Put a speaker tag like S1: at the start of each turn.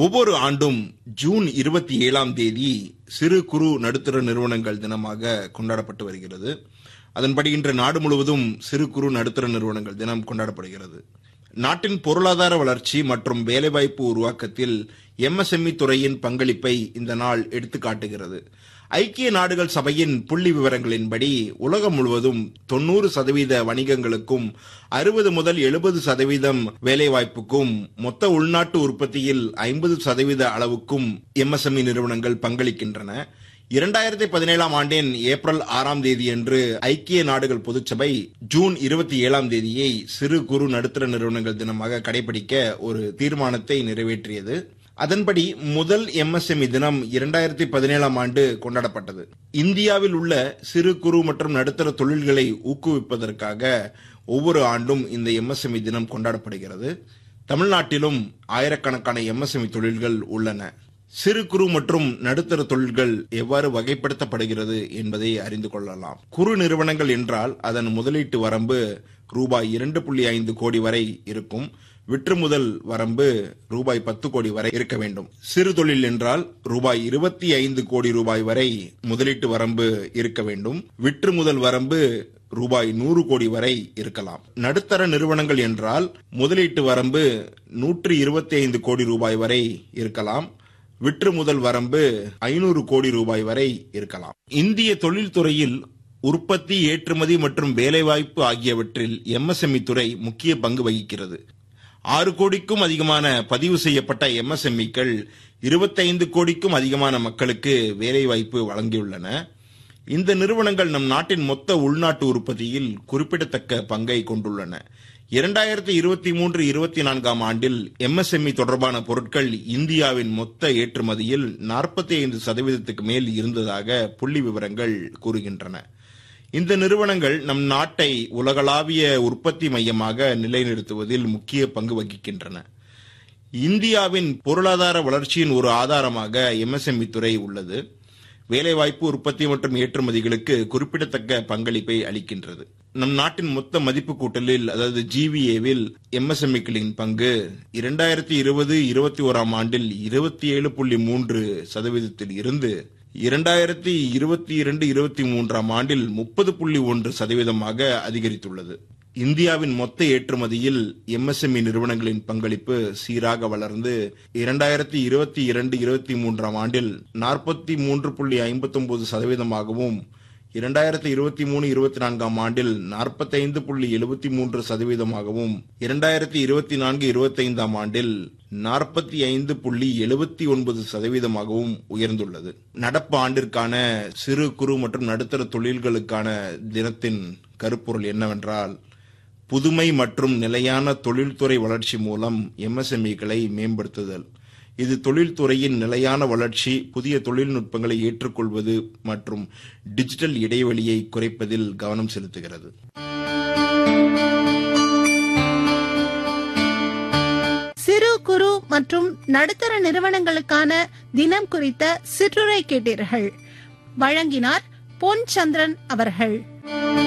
S1: ஒவ்வொரு ஆண்டும் ஜூன் இருபத்தி ஏழாம் தேதி சிறு குறு நடுத்தர நிறுவனங்கள் தினமாக கொண்டாடப்பட்டு வருகிறது அதன்படி இன்று நாடு முழுவதும் சிறு குறு நடுத்தர நிறுவனங்கள் தினம் கொண்டாடப்படுகிறது நாட்டின் பொருளாதார வளர்ச்சி மற்றும் வேலைவாய்ப்பு உருவாக்கத்தில் எம்எஸ்எம்இ துறையின் பங்களிப்பை இந்த நாள் எடுத்துக்காட்டுகிறது ஐக்கிய நாடுகள் சபையின் புள்ளி விவரங்களின்படி உலகம் முழுவதும் தொண்ணூறு சதவீத வணிகங்களுக்கும் அறுபது முதல் எழுபது சதவீதம் வேலைவாய்ப்புக்கும் மொத்த உள்நாட்டு உற்பத்தியில் ஐம்பது சதவீத அளவுக்கும் எம்எஸ்எம்இ நிறுவனங்கள் பங்களிக்கின்றன இரண்டாயிரத்தி பதினேழாம் ஆண்டின் ஏப்ரல் ஆறாம் தேதியன்று ஐக்கிய நாடுகள் பொதுச்சபை ஜூன் இருபத்தி ஏழாம் தேதியை சிறு குறு நடுத்தர நிறுவனங்கள் தினமாக கடைபிடிக்க ஒரு தீர்மானத்தை நிறைவேற்றியது அதன்படி முதல் எம்எஸ்எம்இ தினம் இரண்டாயிரத்தி பதினேழாம் ஆண்டு கொண்டாடப்பட்டது இந்தியாவில் உள்ள சிறு குறு மற்றும் நடுத்தர தொழில்களை ஊக்குவிப்பதற்காக ஒவ்வொரு ஆண்டும் இந்த எம்எஸ்எம்இ தினம் கொண்டாடப்படுகிறது தமிழ்நாட்டிலும் ஆயிரக்கணக்கான எம்எஸ்எம்இ தொழில்கள் உள்ளன சிறு குறு மற்றும் நடுத்தர தொழில்கள் எவ்வாறு வகைப்படுத்தப்படுகிறது என்பதை அறிந்து கொள்ளலாம் குறு நிறுவனங்கள் என்றால் அதன் முதலீட்டு வரம்பு ரூபாய் இரண்டு புள்ளி ஐந்து கோடி வரை இருக்கும் விற்றுமுதல் வரம்பு ரூபாய் பத்து கோடி வரை இருக்க வேண்டும் சிறு தொழில் என்றால் ரூபாய் இருபத்தி ஐந்து கோடி ரூபாய் வரை முதலீட்டு வரம்பு இருக்க வேண்டும் விற்றுமுதல் வரம்பு ரூபாய் நூறு கோடி வரை இருக்கலாம் நடுத்தர நிறுவனங்கள் என்றால் முதலீட்டு வரம்பு நூற்றி இருபத்தி ஐந்து கோடி ரூபாய் வரை இருக்கலாம் விற்று முதல் வரம்பு ஐநூறு கோடி ரூபாய் வரை இருக்கலாம் இந்திய தொழில்துறையில் உற்பத்தி ஏற்றுமதி மற்றும் வேலைவாய்ப்பு ஆகியவற்றில் எம்எஸ்எம்இ துறை முக்கிய பங்கு வகிக்கிறது ஆறு கோடிக்கும் அதிகமான பதிவு செய்யப்பட்ட எம்எஸ்எம்இக்கள் இருபத்தைந்து கோடிக்கும் அதிகமான மக்களுக்கு வேலைவாய்ப்பு வழங்கியுள்ளன இந்த நிறுவனங்கள் நம் நாட்டின் மொத்த உள்நாட்டு உற்பத்தியில் குறிப்பிடத்தக்க பங்கை கொண்டுள்ளன இரண்டாயிரத்தி இருபத்தி மூன்று இருபத்தி நான்காம் ஆண்டில் எம்எஸ்எம்இ தொடர்பான பொருட்கள் இந்தியாவின் மொத்த ஏற்றுமதியில் நாற்பத்தி ஐந்து சதவீதத்துக்கு மேல் இருந்ததாக புள்ளி விவரங்கள் கூறுகின்றன இந்த நிறுவனங்கள் நம் நாட்டை உலகளாவிய உற்பத்தி மையமாக நிலைநிறுத்துவதில் முக்கிய பங்கு வகிக்கின்றன இந்தியாவின் பொருளாதார வளர்ச்சியின் ஒரு ஆதாரமாக எம்எஸ்எம்இ துறை உள்ளது வேலைவாய்ப்பு உற்பத்தி மற்றும் ஏற்றுமதிகளுக்கு குறிப்பிடத்தக்க பங்களிப்பை அளிக்கின்றது நம் நாட்டின் மொத்த மதிப்பு கூட்டலில் அதாவது ஜிவிஏவில் எம்எஸ்எம்இக்களின் பங்கு இரண்டாயிரத்தி இருபது இருபத்தி ஓராம் ஆண்டில் இருபத்தி ஏழு புள்ளி மூன்று சதவீதத்தில் இருந்து இரண்டாயிரத்தி இருபத்தி இரண்டு இருபத்தி மூன்றாம் ஆண்டில் முப்பது புள்ளி ஒன்று சதவீதமாக அதிகரித்துள்ளது இந்தியாவின் மொத்த ஏற்றுமதியில் எம்எஸ்எம்இ நிறுவனங்களின் பங்களிப்பு சீராக வளர்ந்து இரண்டாயிரத்தி இருபத்தி இரண்டு இருபத்தி மூன்றாம் ஆண்டில் நாற்பத்தி மூன்று புள்ளி ஐம்பத்தி ஒன்பது சதவீதமாகவும் இரண்டாயிரத்தி இருபத்தி மூணு இருபத்தி நான்காம் ஆண்டில் நாற்பத்தைந்து புள்ளி எழுபத்தி மூன்று சதவீதமாகவும் இரண்டாயிரத்தி இருபத்தி நான்கு இருபத்தைந்தாம் ஆண்டில் நாற்பத்தி ஐந்து புள்ளி எழுபத்தி ஒன்பது சதவீதமாகவும் உயர்ந்துள்ளது நடப்பு ஆண்டிற்கான சிறு குறு மற்றும் நடுத்தர தொழில்களுக்கான தினத்தின் கருப்பொருள் என்னவென்றால் புதுமை மற்றும் நிலையான தொழில்துறை வளர்ச்சி மூலம் எம்எஸ்எம்இக்களை மேம்படுத்துதல் இது தொழில்துறையின் நிலையான வளர்ச்சி புதிய தொழில்நுட்பங்களை ஏற்றுக்கொள்வது மற்றும் டிஜிட்டல் இடைவெளியை குறைப்பதில் கவனம் செலுத்துகிறது
S2: சிறு குறு மற்றும் நடுத்தர நிறுவனங்களுக்கான தினம் குறித்த சிற்றுரை கேட்டீர்கள் வழங்கினார் பொன் சந்திரன் அவர்கள்